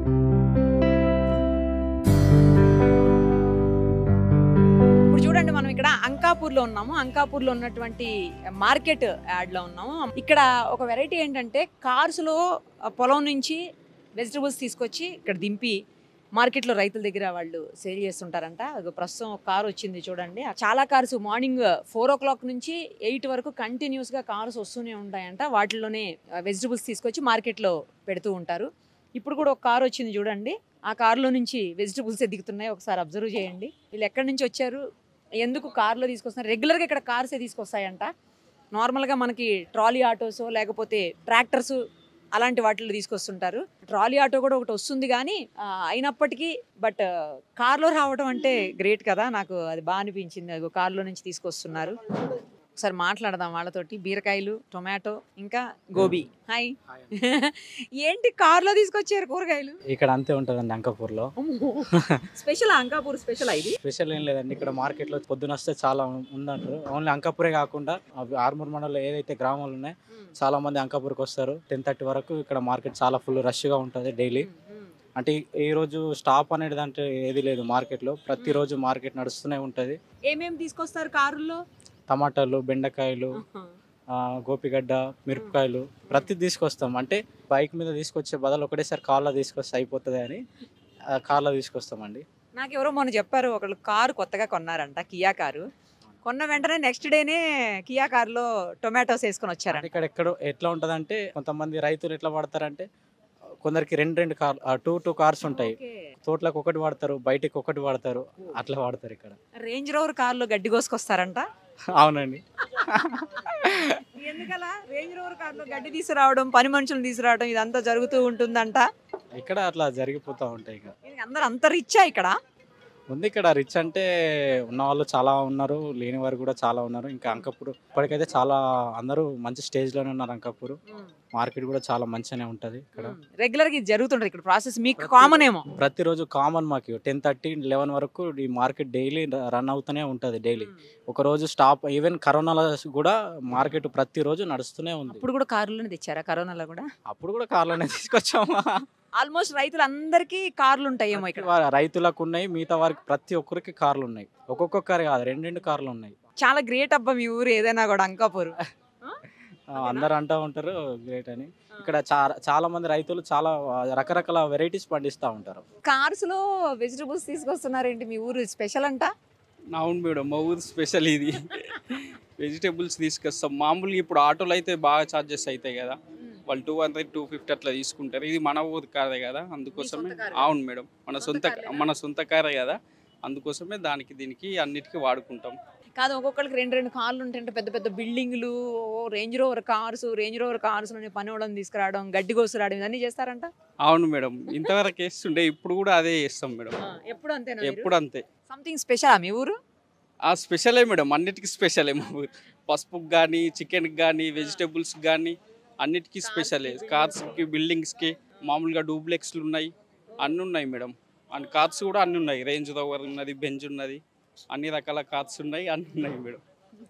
ఇప్పుడు చూడండి మనం ఇక్కడ అంకాపూర్లో ఉన్నాము అంకాపూర్లో ఉన్నటువంటి మార్కెట్ యాడ్లో ఉన్నాము ఇక్కడ ఒక వెరైటీ ఏంటంటే కార్స్లో పొలం నుంచి వెజిటబుల్స్ తీసుకొచ్చి ఇక్కడ దింపి మార్కెట్లో రైతుల దగ్గర వాళ్ళు సేల్ చేస్తుంటారంట అది ప్రస్తుతం ఒక కార్ వచ్చింది చూడండి చాలా cars morning four o'clock నుంచి ఎయిట్ వరకు కంటిన్యూస్గా కార్స్ వస్తూనే ఉంటాయంట వాటిలోనే వెజిటబుల్స్ తీసుకొచ్చి మార్కెట్లో పెడుతూ ఉంటారు ఇప్పుడు కూడా ఒక కార్ వచ్చింది చూడండి ఆ కారులో నుంచి వెజిటబుల్స్ దిగుతున్నాయి ఒకసారి అబ్జర్వ్ చేయండి వీళ్ళు ఎక్కడి నుంచి వచ్చారు ఎందుకు కార్లో తీసుకొస్తున్నారు రెగ్యులర్గా ఇక్కడ కార్సే తీసుకొస్తాయంట నార్మల్గా మనకి ట్రాలీ ఆటోస్ లేకపోతే ట్రాక్టర్స్ అలాంటి వాటిలో తీసుకొస్తుంటారు ట్రాలీ ఆటో కూడా ఒకటి వస్తుంది కానీ ఆ, అయినప్పటికీ బట్ కార్లో రావడం అంటే గ్రేట్ కదా నాకు అది బాగా అనిపించింది అది కార్లో నుంచి తీసుకొస్తున్నారు ఒకసారి మాట్లాడదాం వాళ్ళతోటి బీరకాయలు టొమాటో ఇంకా గోబీ హాయ్ ఏంటి కార్లో తీసుకొచ్చారు కూరగాయలు ఇక్కడ అంతే ఉంటుందండి అంకపూర్లో స్పెషల్ అంకాపూర్ స్పెషల్ ఇది స్పెషల్ ఏం లేదండి ఇక్కడ మార్కెట్లో పొద్దున వస్తే చాలా ఉందంటారు ఓన్లీ అంకాపూరే కాకుండా అవి ఆర్మూర్ మండలంలో ఏదైతే గ్రామాలు ఉన్నాయో చాలా మంది అంకాపూర్కి వస్తారు టెన్ థర్టీ వరకు ఇక్కడ మార్కెట్ చాలా ఫుల్ రష్గా ఉంటుంది డైలీ అంటే ఈ- ఈ రోజు స్టాప్ అనేది అంటే ఏది లేదు మార్కెట్లో ప్రతిరోజు మార్కెట్ నడుస్తూనే ఉంటుంది ఏమేమి తీసుకొస్తారు కారుల్లో టమాటాలు బెండకాయలు ఆ, గోపిగడ్డ మిరపకాయలు ప్రతి తీసుకొస్తాం అంటే బైక్ మీద తీసుకొచ్చే బదులు ఒకటేసారి కార్లో తీసుకొస్తే అయిపోతుంది అని ఆ, కార్లో తీసుకొస్తామండి నాకు ఎవరో మొన్న చెప్పారు ఒకళ్ళు కారు కొత్తగా కొన్నారంట కియా కారు కొన్న వెంటనే నెక్స్ట్ డేనే కియా కారులో టొమాటోస్ వేసుకొని అంటే వచ్చారంట ఇక్కడ ఎక్కడో ఎట్లా ఉంటదంటే కొంతమంది రైతులు ఎట్లా వాడతారంటే కొందరికి రెండు రెండు కార్ టూ టూ కార్స్ ఉంటాయి తోటలకు ఒకటి వాడతారు బయటికి ఒకటి వాడతారు అట్లా వాడతారు ఇక్కడ రేంజ్ రోవర్ కారులో గడ్డి కోసుకొస్తారంట అవునండి ఎందుకలా రేంజ్ రోవర్ కారులో గడ్డి తీసుకురావడం పని మనుషులు తీసుకురావడం ఇదంతా జరుగుతూ ఉంటుందంట ఇక్కడ అట్లా జరిగిపోతూ ఉంటాయి ఇక ఇది అందరు అంత రిచ్చా ఇక్కడ ఉంది ఇక్కడ రిచ్ అంటే ఉన్న వాళ్ళు చాలా ఉన్నారు లేని వారు కూడా చాలా ఉన్నారు ఇంకా అంకపూర్ ఇప్పటికైతే చాలా అందరూ మంచి స్టేజ్ లోనే ఉన్నారు అంకపూర్ మార్కెట్ కూడా చాలా మంచిగానే ఉంటది ఇక్కడ రెగ్యులర్ గా ఇది జరుగుతుంటది ఇక్కడ ప్రాసెస్ మీకు కామన్ ఏమో ప్రతిరోజు కామన్ మాకు టెన్ థర్టీ లెవెన్ వరకు ఈ మార్కెట్ డైలీ రన్ అవుతూనే ఉంటది డైలీ ఒక రోజు స్టాప్ ఈవెన్ కరోనాలో కూడా మార్కెట్ ప్రతిరోజు నడుస్తూనే ఉంది అప్పుడు కూడా కారులోనే తెచ్చారా కరోనాలో కూడా అప్పుడు కూడా కార్లోనే తీసుకొచ్చాము ఆల్మోస్ట్ రైతులందరికీ కార్లు ఉంటాయేమో ఇక్కడ వా- రైతులకు ఉన్నాయి మిగతా వారికి ప్రతి ఒక్కరికి కార్లు ఉన్నాయి ఒక్కొక్క కారు కాదు రెండు రెండు కార్లు ఉన్నాయి చాలా గ్రేట్ అబ్బా మీ ఊరు ఏదైనా కూడా అంకాపూర్ ఆ, అందరు అంటూ ఉంటారు గ్రేట్ అని ఇక్కడ చాలా చాలా మంది రైతులు చాలా రకరకాల వెరైటీస్ పండిస్తూ ఉంటారు కార్స్ లో వెజిటబుల్స్ తీసుకొస్తున్నారేంటి మీ ఊరు స్పెషల్ అంట అవును మేడం మా ఊరు స్పెషల్ ఇది వెజిటేబుల్స్ తీసుకొస్తాం మామూలుగా ఇప్పుడు ఆటోలు అయితే బాగా ఛార్జెస్ అవుతాయి కదా వాళ్ళు టూ హండ్రెడ్ టూ ఫిఫ్టీ అట్లా తీసుకుంటారు ఇది మన ఊరు కాదే కదా అందుకోసమే సొంత కారే? అవును మేడం మన సొంత సొంత కార్లేనా? మన సొంత కారే కదా అందుకోసమే దానికి దీనికి అన్నిటికీ వాడుకుంటాం కాదు ఒక్కొక్కరికి రెండు రెండు కార్లు ఉంటాయంటే పెద్ద పెద్ద బిల్డింగ్లు Range Rover cars Range Rover cars లోనే పని వాళ్ళని తీసుకురావడం గడ్డి కోసుకురావడం ఇవన్నీ చేస్తారంట అవును మేడం ఇంతవరకు వేస్తుండే ఇప్పుడు కూడా అదే చేస్తాం మేడం ఎప్పుడు అంతేనా ఎప్పుడు అంతే సంథింగ్ స్పెషల్ మీ ఊరు ఆ స్పెషలే మేడం అన్నిటికీ స్పెషలే మా ఊరు పసుపుకి కానీ చికెన్కి కానీ వెజిటేబుల్స్కి కానీ అన్నిటికీ స్పెషలే కార్స్కి బిల్డింగ్స్కి మామూలుగా డూప్లెక్స్లు ఉన్నాయి అన్నీ ఉన్నాయి మేడం అండ్ కార్స్ కూడా అన్నీ ఉన్నాయి రేంజ్ రోవర్ ఉన్నది బెంజ్ ఉన్నది అన్ని రకాల కార్స్ ఉన్నాయి అన్నీ ఉన్నాయి మేడం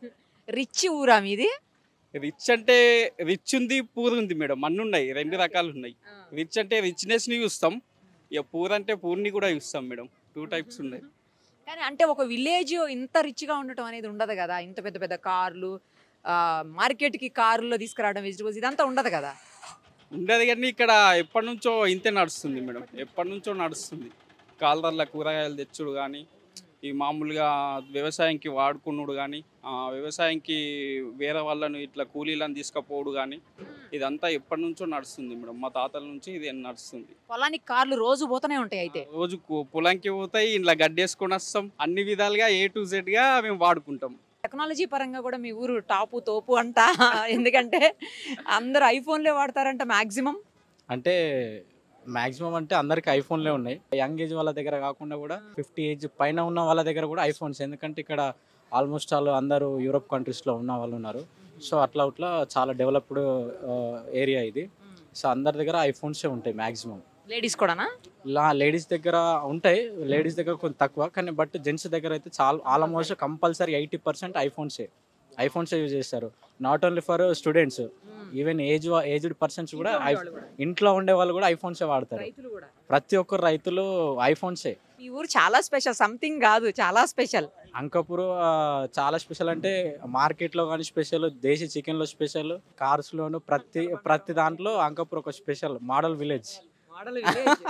రిచ్ ఊరా మీది రిచ్ అంటే రిచ్ ఉంది పూర్ ఉంది మేడం అన్నీ ఉన్నాయి రెండు రకాలు ఉన్నాయి రిచ్ అంటే రిచ్నెస్ని చూస్తాం ఇక పూర్ అంటే పూర్ని కూడా చూస్తాం మేడం టూ టైప్స్ ఉన్నాయి కానీ అంటే ఒక విలేజ్ ఇంత రిచ్ గా ఉండటం అనేది ఉండదు కదా ఇంత పెద్ద పెద్ద కార్లు మార్కెట్ కి కారులో తీసుకురావడం వెజిటబుల్స్ ఇదంతా ఉండదు కదా ఉండదు కానీ ఇక్కడ ఎప్పటి నుంచో ఇంతే నడుస్తుంది మేడం ఎప్పటి నుంచో నడుస్తుంది కాలర్ల కూరగాయలు తెచ్చుడు కానీ ఈ మామూలుగా వ్యవసాయంకి వాడుకున్నాడు కానీ వ్యవసాయంకి వేరే వాళ్ళను ఇట్లా కూలీలను తీసుకుపోవడు కానీ ఇదంతా ఎప్పటి నుంచో నడుస్తుంది మేడం మా తాతల నుంచి ఇది నడుస్తుంది పొలానికి కార్లు రోజు పోతూనే ఉంటాయి అయితే రోజు కు- పొలంకి పోతాయి ఇంట్లో గడ్డేసుకొని వస్తాం అన్ని విధాలుగా ఏ టు గా మేము వాడుకుంటాం టెక్నాలజీ పరంగా కూడా మీ ఊరు టాపు తోపు అంట ఎందుకంటే అందరు ఐఫోన్లే వాడతారంట మాక్సిమం అంటే మాక్సిమం అంటే అందరికి ఐఫోన్లే ఉన్నాయి యంగ్ ఏజ్ వాళ్ళ దగ్గర కాకుండా కూడా ఫిఫ్టీ ఏజ్ పైన ఉన్న వాళ్ళ దగ్గర కూడా ఐఫోన్స్ ఎందుకంటే ఇక్కడ ఆల్మోస్ట్ ఆల్ అందరూ యూరోప్ కంట్రీస్లో ఉన్న వాళ్ళు ఉన్నారు సో అట్లా అట్లా చాలా డెవలప్డ్ ఏరియా ఇది సో అందరి దగ్గర ఐఫోన్సే ఉంటాయి మాక్సిమం లేడీస్ కూడానా లా లేడీస్ దగ్గర ఉంటాయి లేడీస్ దగ్గర కొంచెం తక్కువ కానీ బట్ జెంట్స్ దగ్గర అయితే చాలా ఆల్మోస్ట్ కంపల్సరీ ఎయిటీ పర్సెంట్ ఐఫోన్సే ఐఫోన్స్ యూజ్ చేస్తారు not only for students even age aged persons కూడా ఐ- ఇంట్లో ఉండే వాళ్ళు కూడా ఐఫోన్సే వాడతారు రైతులు కూడా ప్రతి ఒక్కరు రైతులు ఐఫోన్సే ఈ ఊరు చాలా స్పెషల్ సంథింగ్ కాదు చాలా స్పెషల్ అంకపూర్ ఆ, చాలా స్పెషల్ అంటే మార్కెట్లో కానీ స్పెషల్ దేశీ చికెన్లో స్పెషల్ కార్స్లోను ప్రతి ప్రతి దాంట్లో అంకపూర్ ఒక స్పెషల్ మోడల్ విలేజ్ మోడల్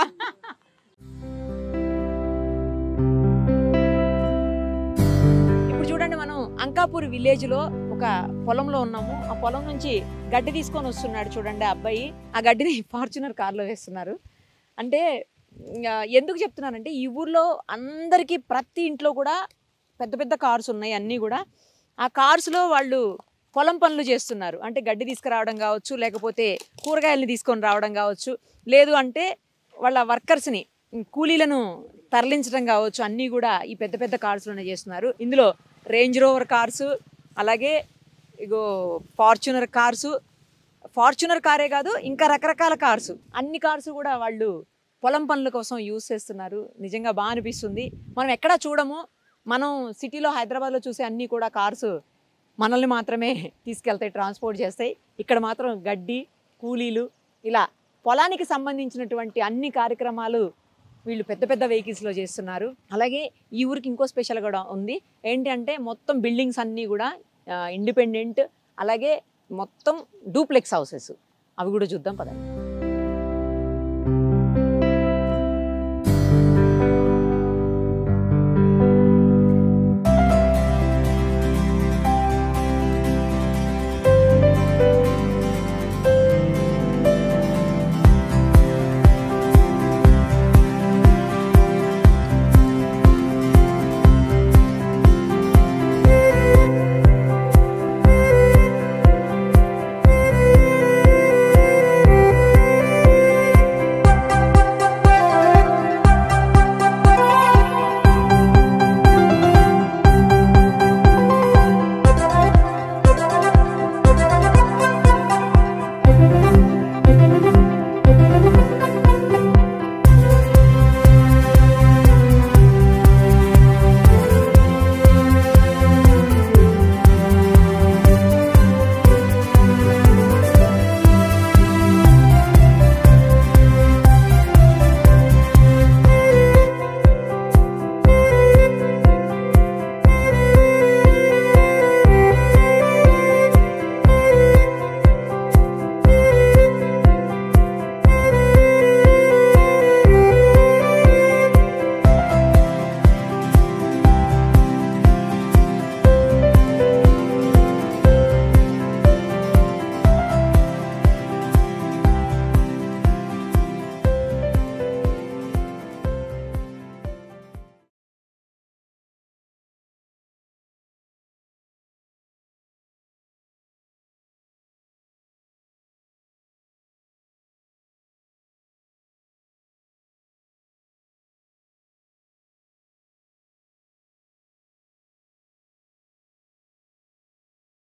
ఇప్పుడు చూడండి మనం అంకాపూర్ విలేజ్ లో ఒక పొలంలో ఉన్నాము ఆ పొలం నుంచి గడ్డి తీసుకొని వస్తున్నాడు చూడండి ఆ అబ్బాయి ఆ గడ్డిని ఫార్చునర్ కార్లో వేస్తున్నారు అంటే ఆ, ఎందుకు చెప్తున్నానంటే ఈ ఊర్లో అందరికీ ప్రతి ఇంట్లో కూడా పెద్ద పెద్ద కార్స్ ఉన్నాయి అన్నీ కూడా ఆ కార్స్లో వాళ్ళు పొలం పనులు చేస్తున్నారు అంటే గడ్డి తీసుకురావడం కావచ్చు లేకపోతే కూరగాయలని తీసుకొని రావడం కావచ్చు లేదు అంటే వాళ్ళ వర్కర్స్ని కూలీలను తరలించడం కావచ్చు అన్నీ కూడా ఈ పెద్ద పెద్ద కార్స్లోనే చేస్తున్నారు ఇందులో రేంజ్ రోవర్ కార్సు అలాగే ఇగో ఫార్చునర్ కార్సు ఫార్చునర్ కారే కాదు ఇంకా రకరకాల కార్సు అన్ని కార్సు కూడా వాళ్ళు పొలం పనుల కోసం యూజ్ చేస్తున్నారు నిజంగా బాగా అనిపిస్తుంది మనం ఎక్కడా చూడము మనం సిటీలో హైదరాబాద్లో చూసే అన్నీ కూడా కార్సు మనల్ని మాత్రమే తీసుకెళ్తాయి ట్రాన్స్పోర్ట్ చేస్తాయి ఇక్కడ మాత్రం గడ్డి కూలీలు ఇలా పొలానికి సంబంధించినటువంటి అన్ని కార్యక్రమాలు వీళ్ళు పెద్ద పెద్ద వెహికల్స్లో చేస్తున్నారు అలాగే ఈ ఊరికి ఇంకో స్పెషల్ కూడా ఉంది ఏంటి అంటే మొత్తం బిల్డింగ్స్ అన్నీ కూడా ఇండిపెండెంట్ అలాగే మొత్తం డూప్లెక్స్ హౌసెస్ అవి కూడా చూద్దాం పదండి